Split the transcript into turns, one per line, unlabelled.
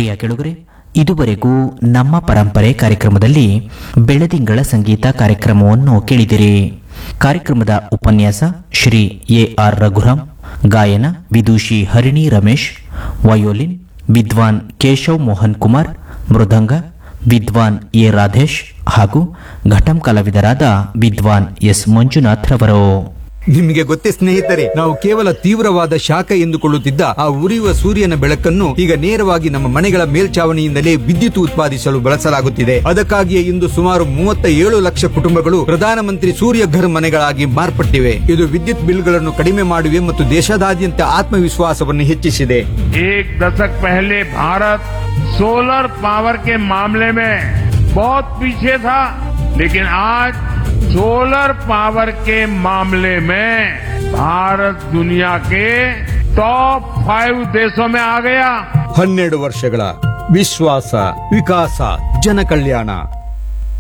ಪ್ರಿಯ ಕೆಳುಗರೆ ಇದುವರೆಗೂ ನಮ್ಮ ಪರಂಪರೆ ಕಾರ್ಯಕ್ರಮದಲ್ಲಿ ಬೆಳದಿಂಗಳ ಸಂಗೀತ ಕಾರ್ಯಕ್ರಮವನ್ನು ಕೇಳಿದಿರಿ ಕಾರ್ಯಕ್ರಮದ ಉಪನ್ಯಾಸ ಶ್ರೀ ಎ ಆರ್ ರಘುರಾಮ್ ಗಾಯನ ವಿದೂಷಿ ಹರಿಣಿ ರಮೇಶ್ ವಯೋಲಿನ್ ವಿದ್ವಾನ್ ಕೇಶವ್ ಮೋಹನ್ ಕುಮಾರ್ ಮೃದಂಗ ವಿದ್ವಾನ್ ಎ ರಾಧೇಶ್ ಹಾಗೂ ಘಟಂ ಕಲಾವಿದರಾದ ವಿದ್ವಾನ್ ಎಸ್ ಮಂಜುನಾಥ್ ರವರು
ನಿಮಗೆ ಗೊತ್ತೇ ಸ್ನೇಹಿತರೆ ನಾವು ಕೇವಲ ತೀವ್ರವಾದ ಶಾಖ ಎಂದುಕೊಳ್ಳುತ್ತಿದ್ದ ಆ ಉರಿಯುವ ಸೂರ್ಯನ ಬೆಳಕನ್ನು ಈಗ ನೇರವಾಗಿ ನಮ್ಮ ಮನೆಗಳ ಮೇಲ್ಛಾವಣಿಯಿಂದಲೇ ವಿದ್ಯುತ್ ಉತ್ಪಾದಿಸಲು ಬಳಸಲಾಗುತ್ತಿದೆ ಅದಕ್ಕಾಗಿಯೇ ಇಂದು ಸುಮಾರು ಮೂವತ್ತ ಏಳು ಲಕ್ಷ ಕುಟುಂಬಗಳು ಪ್ರಧಾನಮಂತ್ರಿ ಸೂರ್ಯ ಘರ್ ಮನೆಗಳಾಗಿ ಮಾರ್ಪಟ್ಟಿವೆ ಇದು ವಿದ್ಯುತ್ ಬಿಲ್ಗಳನ್ನು ಕಡಿಮೆ ಮಾಡಿವೆ ಮತ್ತು ದೇಶದಾದ್ಯಂತ ಆತ್ಮವಿಶ್ವಾಸವನ್ನು ಹೆಚ್ಚಿಸಿದೆ
एक दशक पहले भारत सोलर पावर के मामले में बहुत पीछे था लेकिन आज सोलर पावर के मामले में भारत दुनिया के टॉप फाइव देशों में आ गया
ಹನ್ನೆರಡು ವರ್ಷಗಳ ವಿಶ್ವಾಸ ವಿಕಾಸ ಜನ ಕಲ್ಯಾಣ